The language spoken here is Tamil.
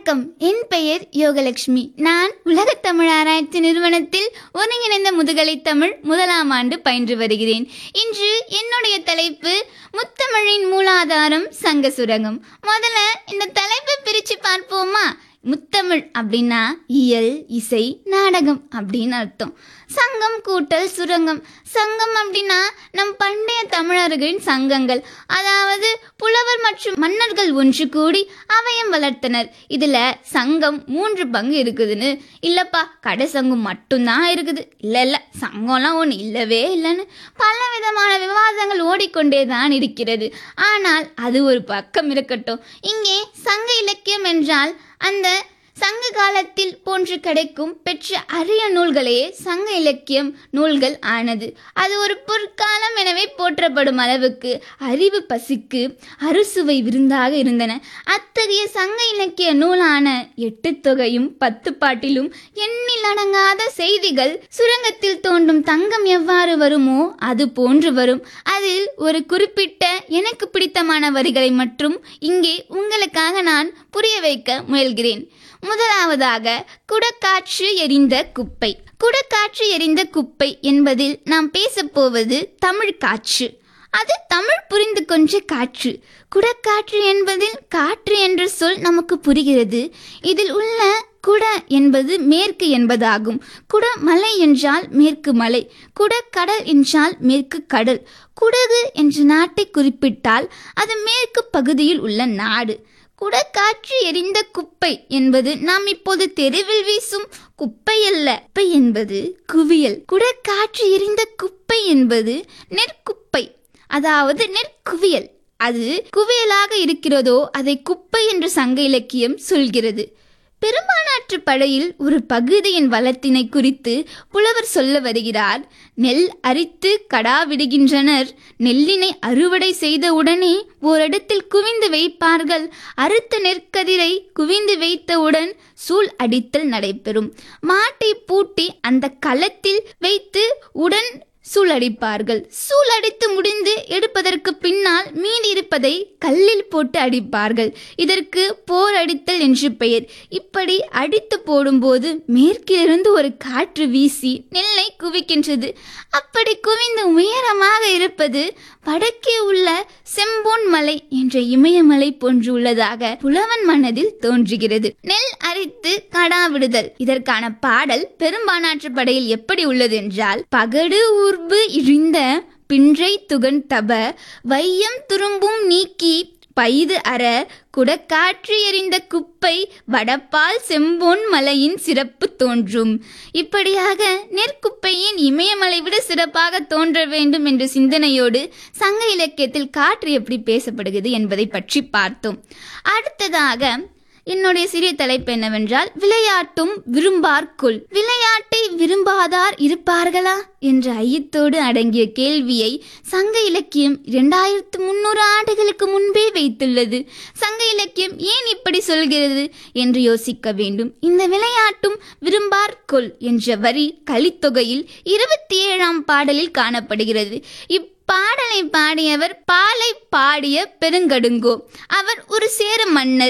வணக்கம் என் பெயர் யோகலட்சுமி நான் உலகத் தமிழ் ஆராய்ச்சி நிறுவனத்தில் ஒருங்கிணைந்த முதுகலை தமிழ் முதலாம் ஆண்டு பயின்று வருகிறேன் இன்று என்னுடைய தலைப்பு முத்தமிழின் மூலாதாரம் சங்க சுரங்கம் முதல்ல இந்த தலைப்பை பிரித்து பார்ப்போமா முத்தமிழ் அப்படின்னா இயல் இசை நாடகம் அப்படின்னு அர்த்தம் சங்கம் கூட்டல் சுரங்கம் சங்கம் அப்படின்னா நம் பண்டைய தமிழர்களின் சங்கங்கள் அதாவது புலவர் மற்றும் மன்னர்கள் ஒன்று கூடி அவையம் வளர்த்தனர் இதுல சங்கம் மூன்று பங்கு இருக்குதுன்னு இல்லப்பா கடை சங்கம் மட்டும்தான் இருக்குது இல்ல இல்ல சங்கம்லாம் ஒன்று இல்லவே இல்லைன்னு பல விதமான விவாதங்கள் ஓடிக்கொண்டே தான் இருக்கிறது ஆனால் அது ஒரு பக்கம் இருக்கட்டும் இங்கே சங்க இலக்கியம் என்றால் அந்த சங்க காலத்தில் போன்று கிடைக்கும் பெற்ற அரிய நூல்களே சங்க இலக்கியம் நூல்கள் ஆனது அது ஒரு பொற்காலம் எனவே போற்றப்படும் அளவுக்கு அறிவு பசிக்கு அறுசுவை விருந்தாக இருந்தன அத்தகைய சங்க இலக்கிய நூலான எட்டு தொகையும் பத்து பாட்டிலும் எண்ணில் அடங்காத செய்திகள் சுரங்கத்தில் தோன்றும் தங்கம் எவ்வாறு வருமோ அது போன்று வரும் அதில் ஒரு குறிப்பிட்ட எனக்கு பிடித்தமான வரிகளை மற்றும் இங்கே உங்களுக்காக நான் புரிய வைக்க முயல்கிறேன் முதலாவதாக குடக்காற்று எரிந்த குப்பை குடக்காற்று எரிந்த குப்பை என்பதில் நாம் பேசப்போவது தமிழ் காற்று அது தமிழ் புரிந்து கொண்ட காற்று குடக்காற்று என்பதில் காற்று என்ற சொல் நமக்கு புரிகிறது இதில் உள்ள குட என்பது மேற்கு என்பதாகும் குட மலை என்றால் மேற்கு மலை குடக்கடல் என்றால் மேற்கு கடல் குடகு என்ற நாட்டை குறிப்பிட்டால் அது மேற்கு பகுதியில் உள்ள நாடு குடக்காற்று எரிந்த குப்பை என்பது நாம் இப்போது தெருவில் வீசும் குப்பை அல்ல குப்பை என்பது குவியல் குடக்காற்று எரிந்த குப்பை என்பது நெற்குப்பை அதாவது நெற்குவியல் அது குவியலாக இருக்கிறதோ அதை குப்பை என்று சங்க இலக்கியம் சொல்கிறது பெரும்பாலாற்று படையில் ஒரு பகுதியின் வளத்தினை குறித்து புலவர் சொல்ல வருகிறார் நெல் அரித்து கடா விடுகின்றனர் நெல்லினை அறுவடை செய்தவுடனே ஓரிடத்தில் குவிந்து வைப்பார்கள் அறுத்த நெற்கதிரை குவிந்து வைத்தவுடன் சூள் அடித்தல் நடைபெறும் மாட்டை பூட்டி அந்த களத்தில் வைத்து உடன் சூழடிப்பார்கள் சூழடித்து முடிந்து எடுப்பதற்கு பின்னால் மீன் இருப்பதை கல்லில் போட்டு அடிப்பார்கள் இதற்கு போர் அடித்தல் என்று பெயர் இப்படி அடித்து போடும்போது மேற்கிலிருந்து ஒரு காற்று வீசி நெல்லை குவிக்கின்றது அப்படி குவிந்து உயரமாக இருப்பது வடக்கே உள்ள செம்போன் மலை என்ற இமயமலை போன்று உள்ளதாக புலவன் மனதில் தோன்றுகிறது நெல் அரித்து கடா விடுதல் இதற்கான பாடல் பெரும்பானாற்று படையில் எப்படி உள்ளது என்றால் பகடு ஊர்பு இழிந்த பின்றை துகன் தப வையம் துரும்பும் நீக்கி பைது அற குடக்காற்று எறிந்த குப்பை வடப்பால் செம்போன் மலையின் சிறப்பு தோன்றும் இப்படியாக நெற்குப்பையின் இமயமலை விட சிறப்பாக தோன்ற வேண்டும் என்ற சிந்தனையோடு சங்க இலக்கியத்தில் காற்று எப்படி பேசப்படுகிறது என்பதை பற்றி பார்த்தோம் அடுத்ததாக என்னுடைய சிறிய தலைப்பு என்னவென்றால் விளையாட்டும் விரும்பார்க்குள் விளையாட்டை விரும்பாதார் இருப்பார்களா என்ற ஐயத்தோடு அடங்கிய கேள்வியை சங்க இலக்கியம் இரண்டாயிரத்து முன்னூறு ஆண்டுகளுக்கு முன்பே வைத்துள்ளது சங்க இலக்கியம் ஏன் இப்படி சொல்கிறது என்று யோசிக்க வேண்டும் இந்த விளையாட்டும் விரும்பார்க்குள் என்ற வரி கலித்தொகையில் இருபத்தி ஏழாம் பாடலில் காணப்படுகிறது இப் பாடலை பாடியவர் பாலை பாடிய பெருங்கடுங்கோ அவர் ஒரு சேர மன்னர்